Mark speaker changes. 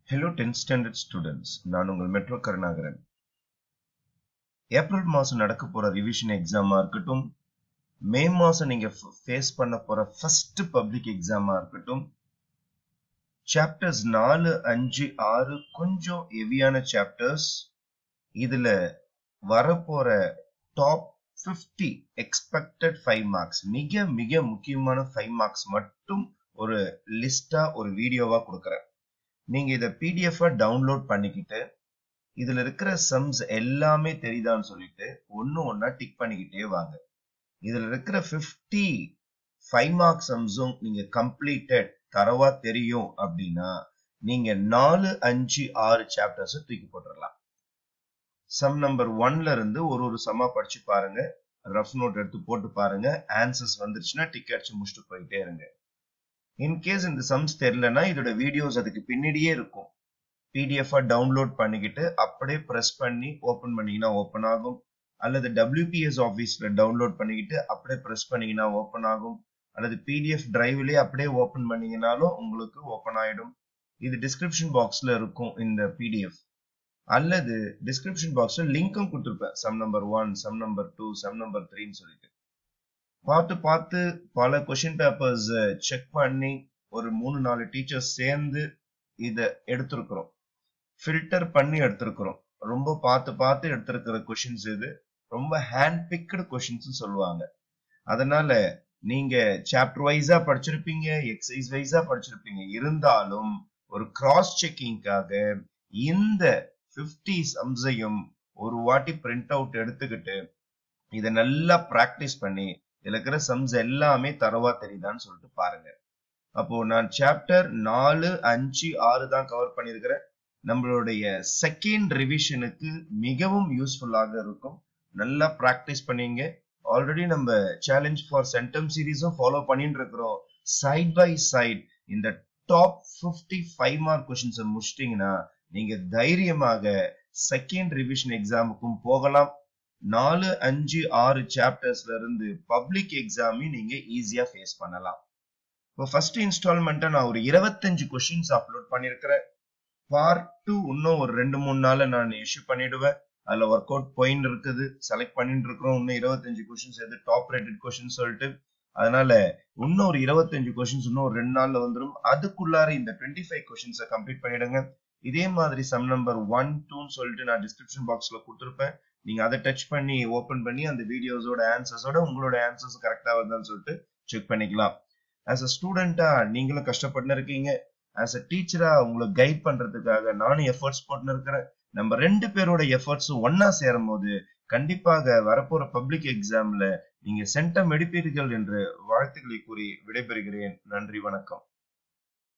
Speaker 1: hello tenth standard students நான் உங்கள் metro Karunakaran April மாதம் நடக்க போகிற ரிவிஷன் எக்ஸாமாக இருக்கட்டும் மே மாதம் நீங்கள் ஃபேஸ் பண்ண போகிற ஃபர்ஸ்ட் பப்ளிக் எக்ஸாமாக இருக்கட்டும் சாப்டர்ஸ் நாலு அஞ்சு ஆறு கொஞ்சம் ஹெவியான சாப்டர்ஸ் இதில் வரப்போகிற top fifty expected five marks மிக மிக முக்கியமான ஃபைவ் மார்க்ஸ் மட்டும் ஒரு லிஸ்டா ஒரு வீடியோவா கொடுக்குறேன் நீங்க இதை பிடிஎஃப் டவுன்லோட் பண்ணிக்கிட்டு இதுல இருக்கிற சம்ஸ் எல்லாமே தெரியுதான்னு சொல்லிட்டு ஒன்னு ஒன்னா டிக் பண்ணிக்கிட்டே வாங்க இதுல இருக்கிற ஃபிஃப்டி ஃபைவ் மார்க் சம்ஸும் நீங்க கம்ப்ளீட்டட் தரவா தெரியும் அப்படின்னா நீங்க நாலு அஞ்சு ஆறு சாப்டர்ஸ் தூக்கி போட்டுடலாம் சம் நம்பர் ஒன்ல இருந்து ஒரு ஒரு சம்மா படிச்சு பாருங்க ரஃப் நோட் எடுத்து போட்டு பாருங்க ஆன்சர்ஸ் வந்துருச்சுன்னா டிக் அடிச்சு முடிச்சுட்டு போயிட்டே இருங்க இன்கேஸ் இந்த சம்ஸ் தெரியலனா இதோட வீடியோஸ் அதுக்கு பின்னாடியே இருக்கும் பிடிஎஃப் டவுன்லோட் பண்ணிக்கிட்டு அப்படியே ப்ரெஸ் பண்ணி ஓப்பன் பண்ணீங்கன்னா ஓப்பன் ஆகும் அல்லது டபிள்யூபிஎஸ் ஆஃபீஸ்ல டவுன்லோட் பண்ணிக்கிட்டு அப்படியே ப்ரெஸ் பண்ணீங்கன்னா ஓப்பன் ஆகும் அல்லது பிடிஎஃப் டிரைவ்லயே அப்படியே ஓப்பன் பண்ணீங்கனாலும் உங்களுக்கு ஓப்பன் ஆயிடும் இது டிஸ்கிரிப்ஷன் பாக்ஸ்ல இருக்கும் இந்த பிடிஎஃப் அல்லது டிஸ்கிரிப்ஷன் பாக்ஸ்ல லிங்க்கும் கொடுத்துருப்பேன் sum number one sum number two sum number த்ரீன்னு சொல்லிட்டு பார்த்து பார்த்து பல கொஷின் பேப்பர்ஸ் செக் பண்ணி ஒரு மூணு நாலு டீச்சர்ஸ் சேர்ந்து இதை எடுத்திருக்கிறோம் ஃபில்டர் பண்ணி எடுத்திருக்கிறோம் ரொம்ப பார்த்து பார்த்து எடுத்திருக்கிற கொஷின்ஸ் இது ரொம்ப ஹேண்ட் பிக்டு கொஷின்ஸ் சொல்லுவாங்க அதனால நீங்க சாப்டர் வைஸா படிச்சிருப்பீங்க எக்ஸசைஸ் வைஸா படிச்சிருப்பீங்க இருந்தாலும் ஒரு கிராஸ் செக்கிங்காக இந்த பிப்டி சம்ஸையும் ஒரு வாட்டி பிரிண்ட் அவுட் எடுத்துக்கிட்டு இதை நல்லா பிராக்டிஸ் பண்ணி இதுல இருக்கிற சம்ஸ் எல்லாமே தரவா தெரியுதான்னு சொல்லிட்டு பாருங்க அப்போ நான் சாப்டர் நாலு அஞ்சு ஆறு தான் கவர் பண்ணியிருக்கிறேன் நம்மளுடைய செகண்ட் ரிவிஷனுக்கு மிகவும் யூஸ்ஃபுல்லாக இருக்கும் நல்லா ப்ராக்டிஸ் பண்ணீங்க ஆல்ரெடி நம்ம சேலஞ்ச் ஃபார் சென்டம் சீரீஸும் ஃபாலோ பண்ணிட்டு இருக்கிறோம் சைட் பை சைட் இந்த டாப் ஃபிஃப்டி ஃபைவ் மார்க் கொஸ்டின்ஸை முடிச்சிட்டிங்கன்னா நீங்க தைரியமாக செகண்ட் ரிவிஷன் எக்ஸாமுக்கும் போகலாம் நாலு அஞ்சு ஆறு சாப்டர்ஸ்ல இருந்து பப்ளிக் எக்ஸாமையும் நீங்க ஈஸியா ஃபேஸ் பண்ணலாம் இப்போ ஃபர்ஸ்ட் இன்ஸ்டால்மெண்ட்டை நான் ஒரு இருபத்தஞ்சு கொஸ்டின்ஸ் அப்லோட் பண்ணியிருக்கிறேன் பார்ட் டூ இன்னும் ஒரு ரெண்டு மூணு நாள்ல நான் இஷ்யூ பண்ணிடுவேன் அதுல ஒர்க் அவுட் பாயிண்ட் இருக்குது செலக்ட் பண்ணிட்டு இருக்கிறோம் இன்னும் இருபத்தஞ்சு கொஸ்டின்ஸ் எது டாப் ரேட்டட் கொஸ்டின் சொல்லிட்டு அதனால இன்னும் ஒரு இருபத்தஞ்சு கொஸ்டின்ஸ் இன்னும் ஒரு ரெண்டு நாள்ல வந்துடும் அதுக்குள்ளார இந்த டுவெண்ட்டி ஃபைவ் கொஸ்டின்ஸை கம்ப்ளீட் பண்ணிடுங்க இதே மாதிரி சம் நம்பர் ஒன் டூன்னு சொல்லிட்டு நான் டிஸ்கிரிப்ஷன் பாக்ஸ்ல கொடுத்துருப்பேன் நீங்க அதை டச் பண்ணி ஓபன் பண்ணி அந்த வீடியோஸோட ஆன்சர்ஸோட உங்களோட ஆன்சர்ஸ் கரெக்டா வருதான்னு சொல்லிட்டு செக் பண்ணிக்கலாம் ஆஸ் அ ஸ்டூடெண்டா நீங்களும் கஷ்டப்பட்டு இருக்கீங்க ஆஸ் அ டீச்சரா உங்களை கைட் பண்றதுக்காக நானும் எஃபர்ட்ஸ் போட்டு இருக்கிறேன் நம்ம ரெண்டு பேரோட எஃபர்ட்ஸும் ஒன்னா சேரும் போது கண்டிப்பாக வரப்போற பப்ளிக் எக்ஸாம்ல நீங்க சென்டம் எடுப்பீர்கள் என்று வாழ்த்துக்களை கூறி விடைபெறுகிறேன் நன்றி வணக்கம்